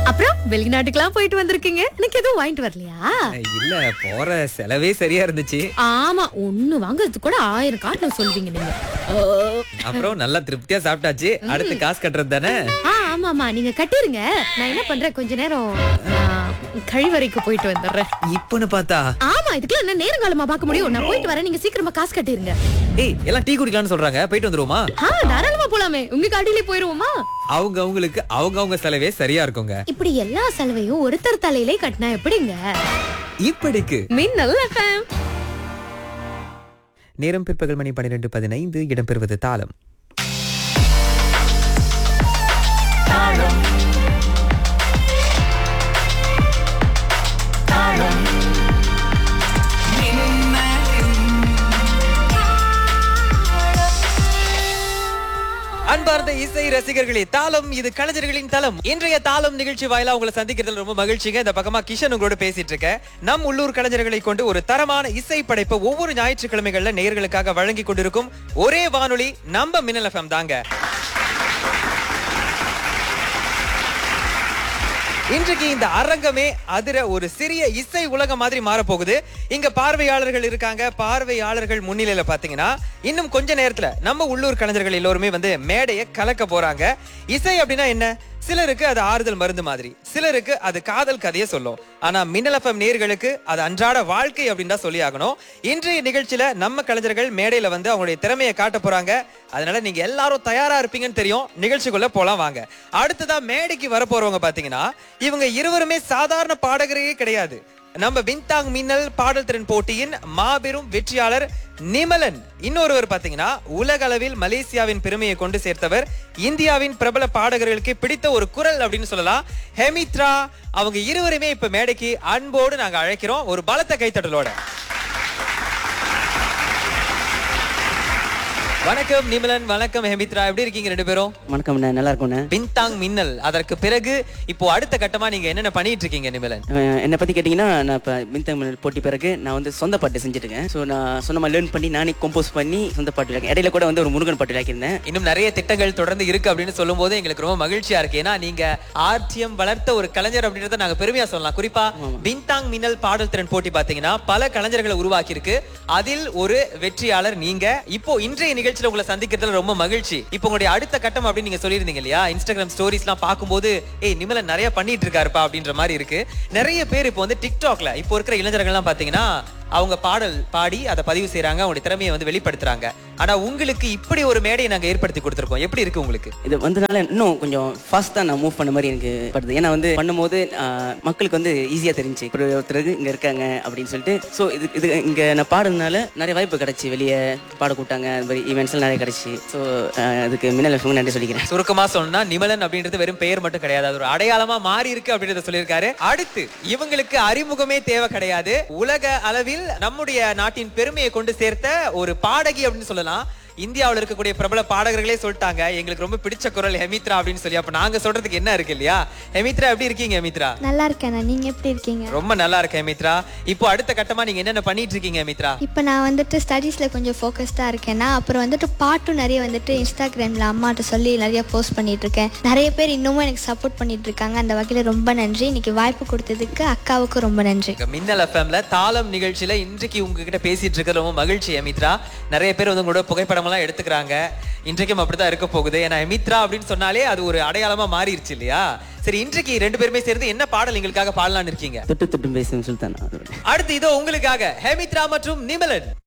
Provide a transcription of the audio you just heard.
அப்புறம் வெளிநாட்டுக்கெல்லாம் போயிட்டு வந்திருக்கீங்க எனக்கு எதுவும் வாங்கிட்டு வரலையா இல்ல போற செலவே சரியா இருந்துச்சு ஆமா ஒண்ணு வாங்குறதுக்கு கூட ஆயிரம் காட்டணும் சொல்வீங்க நீங்க ஓ. அப்புறம் நல்லா திருப்தியா சாப்பிட்டாச்சு அடுத்து காசு கட்டுறது தானே ஆ ஆமாமா நீங்க கட்டிருங்க நான் என்ன பண்றேன் கொஞ்ச நேரம் ஆ, கழிவறைக்கு போயிட்டு வந்துடுறேன் இப்பன்னு பார்த்தா ஆமா இதுக்கெல்லாம் என்ன நேரங்காலமா பார்க்க முடியும் நான் போயிட்டு வரேன் நீங்க சீக்கிரமா காசு கட்டிருங்க ஏய் எல்லாம் டீ குடிக்கலாம்னு சொல்றாங்க போயிட்டு வந்துருவோமா ஆ தாராளமா போலாமே உங்க காட்டிலே போயிருவோமா அவங்க அவங்களுக்கு அவங்க அவங்க செலவே சரியா இருக்குங்க இப்படி எல்லா செலவையும் ஒருத்தர் தலையிலே கட்டினா எப்படிங்க இப்படிக்கு மின்னல் எஃப்எம் நேரம் பிற்பகல் மணி பன்னிரெண்டு பதினைந்து இடம்பெறுவது தாளம் அன்பார்ந்த இசை ரசிகர்களே தாளம் இது கலைஞர்களின் தளம் இன்றைய தாளம் நிகழ்ச்சி வாயிலா உங்களை சந்திக்கிறதுல ரொம்ப மகிழ்ச்சிங்க இந்த பக்கமா கிஷன் உங்களோட பேசிட்டு இருக்கேன் நம் உள்ளூர் கலைஞர்களை கொண்டு ஒரு தரமான இசை படைப்பை ஒவ்வொரு ஞாயிற்றுக்கிழமைகள்ல நேயர்களுக்காக வழங்கி கொண்டிருக்கும் ஒரே வானொலி நம்ம மின்னல் எஃப்எம் தாங்க இன்றைக்கு இந்த அரங்கமே அதிர ஒரு சிறிய இசை உலகம் மாதிரி மாற போகுது இங்க பார்வையாளர்கள் இருக்காங்க பார்வையாளர்கள் முன்னிலையில பாத்தீங்கன்னா இன்னும் கொஞ்ச நேரத்துல நம்ம உள்ளூர் கலைஞர்கள் எல்லோருமே வந்து மேடையை கலக்க போறாங்க இசை அப்படின்னா என்ன சிலருக்கு அது ஆறுதல் மருந்து மாதிரி சிலருக்கு அது காதல் கதையை சொல்லும் ஆனா மின்னல் எஃப்எம் நேர்களுக்கு அது அன்றாட வாழ்க்கை அப்படின்னு தான் சொல்லி ஆகணும் இன்றைய நிகழ்ச்சியில நம்ம கலைஞர்கள் மேடையில வந்து அவங்களுடைய திறமையை காட்ட போறாங்க அதனால நீங்க எல்லாரும் தயாரா இருப்பீங்கன்னு தெரியும் நிகழ்ச்சிக்குள்ள போலாம் வாங்க அடுத்ததா மேடைக்கு வர போறவங்க பாத்தீங்கன்னா இவங்க இருவருமே சாதாரண பாடகரே கிடையாது நம்ம வின்தாங் மின்னல் பாடல் திறன் போட்டியின் மாபெரும் வெற்றியாளர் நிமலன் இன்னொருவர் பாத்தீங்கன்னா உலக அளவில் மலேசியாவின் பெருமையை கொண்டு சேர்த்தவர் இந்தியாவின் பிரபல பாடகர்களுக்கு பிடித்த ஒரு குரல் அப்படின்னு சொல்லலாம் ஹெமித்ரா அவங்க இருவருமே இப்ப மேடைக்கு அன்போடு நாங்க அழைக்கிறோம் ஒரு பலத்த கைத்தட்டலோட வணக்கம் நிமலன் வணக்கம் ஹெமித்ரா எப்படி இருக்கீங்க ரெண்டு பேரும் வணக்கம் அண்ணா நல்லா இருக்கும்ண்ணே பின்தாங் மின்னல் அதற்கு பிறகு இப்போ அடுத்த கட்டமா நீங்க என்னென்ன பண்ணிட்டு இருக்கீங்க நிமலன் அஹ் என்னை பற்றி கேட்டிங்கன்னா நான் இப்போ மின்தமிழ் போட்டி பிறகு நான் வந்து சொந்த பாட்டு செஞ்சுட்டு இருக்கேன் ஸோ நான் சொந்த மாதிரி லேர்ன் பண்ணி நானே கம்போஸ் பண்ணி சொந்த பாட்டு விளையாக்கேன் இடையில கூட வந்து ஒரு முருகன் பாட்டு விளையாக்கியிருந்தேன் இன்னும் நிறைய திட்டங்கள் தொடர்ந்து இருக்கு அப்படின்னு சொல்லும் போது எங்களுக்கு ரொம்ப மகிழ்ச்சியா இருக்கு ஏன்னா நீங்க ஆர்டிஎம் வளர்த்த ஒரு கலைஞர் அப்படின்றத நாங்க பெருமையா சொல்லலாம் குறிப்பா பின்தாங் மின்னல் பாடல் திறன் போட்டி பாத்தீங்கன்னா பல கலைஞர்களை உருவாக்கி இருக்கு அதில் ஒரு வெற்றியாளர் நீங்க இப்போ இன்றைய நிகழ்ச்சியில உங்களை சந்திக்கிறதுல ரொம்ப மகிழ்ச்சி இப்போ உங்களுடைய அடுத்த கட்டம் அப்படின்னு நீங்க சொல்லியிருந்தீங்க இல்லையா இன்ஸ்டாகிராம் ஸ்டோரிஸ் எல்லாம் பார்க்கும்போது ஏய் நிமலன் நிறைய பண்ணிட்டு இருக்காருப்பா அப்படின்ற மாதிரி இருக்கு நிறைய பேர் இப்போ வந்து டிக்டாக்ல இப்போ இருக்கிற இளைஞர்கள் எல்லாம் பாத்தீங்கன்னா அவங்க பாடல் பாடி அதை பதிவு செய்றாங்க அவங்களுடைய திறமையை வந்து வெளிப்படுத்துறாங்க ஆனா உங்களுக்கு இப்படி ஒரு மேடையை நாங்க ஏற்படுத்தி கொடுத்திருக்கோம் எப்படி இருக்கு உங்களுக்கு இது வந்தனால இன்னும் கொஞ்சம் ஃபாஸ்ட்டாக நான் மூவ் பண்ண மாதிரி எனக்கு படுது ஏன்னா வந்து பண்ணும்போது ஆஹ், மக்களுக்கு வந்து ஈஸியாக தெரிஞ்சு ஒரு ஒருத்தருக்கு இங்கே இருக்காங்க அப்படின்னு சொல்லிட்டு ஸோ இது இது இங்கே நான் பாடுறதுனால நிறைய வாய்ப்பு கிடைச்சி வெளியே பாட கூட்டாங்க அது மாதிரி ஈவெண்ட்ஸ்லாம் நிறைய கிடைச்சி ஸோ அதுக்கு மின்னல் FM நன்றி சொல்லிக்கிறேன் சுருக்கமா சொன்னா நிமலன் அப்படின்றது வெறும் பெயர் மட்டும் கிடையாது அது ஒரு அடையாளமா மாறி இருக்கு அப்படின்றத சொல்லியிருக்காரு அடுத்து இவங்களுக்கு அறிமுகமே தேவை கிடையாது உலக அளவில் நம்முடைய நாட்டின் பெருமையை கொண்டு சேர்த்த ஒரு பாடகி அப்படின்னு சொல்லலாம் இந்தியாவுல இருக்கக்கூடிய பிரபல பாடகர்களே சொல்லிட்டாங்க எங்களுக்கு ரொம்ப பிடிச்ச குரல் ஹெமித்ரா அப்படின்னு சொல்லி அப்ப நாங்க சொல்றதுக்கு என்ன இருக்கு இல்லையா ஹெமித்ரா எப்படி இருக்கீங்க ஹெமித்ரா நல்லா இருக்கேன் நீங்க எப்படி இருக்கீங்க ரொம்ப நல்லா இருக்கு ஹெமித்ரா இப்போ அடுத்த கட்டமா நீங்க என்னென்ன பண்ணிட்டு இருக்கீங்க ஹெமித்ரா இப்போ நான் வந்துட்டு ஸ்டடீஸில் கொஞ்சம் ஃபோக்கஸ்டாக இருக்கேன்னா அப்புறம் வந்துட்டு பாட்டும் நிறைய வந்துட்டு இன்ஸ்டாகிராமில் அம்மாட்ட சொல்லி நிறைய போஸ்ட் பண்ணிட்டு இருக்கேன் நிறைய பேர் இன்னமும் எனக்கு சப்போர்ட் பண்ணிட்டு இருக்காங்க அந்த வகையில் ரொம்ப நன்றி இன்னைக்கு வாய்ப்பு கொடுத்ததுக்கு அக்காவுக்கு ரொம்ப நன்றி இங்க மின்னல் எஃப்எம்ல தாளம் நிகழ்ச்சியில இன்றைக்கு உங்ககிட்ட பேசிட்டு இருக்க ரொம்ப மகிழ்ச்சி அமித்ரா நிறைய பேர் வந்து உங்களோட புகைப்படம் எல்லாம் எடுத்துக்கிறாங்க இன்றைக்கும் அப்படிதான் இருக்க போகுது ஏன்னா அமித்ரா அப்படின்னு சொன்னாலே அது ஒரு அடையாளமா மாறிடுச்சு இல்லையா சரி இன்றைக்கு ரெண்டு பேருமே சேர்ந்து என்ன பாடல் எங்களுக்காக பாடலாம்னு இருக்கீங்க தொட்டு தொட்டு பேசுன்னு சொல்லிட்டு அடுத்து இதோ உங்களுக்காக ஹேமித்ரா மற்றும் நிமலன்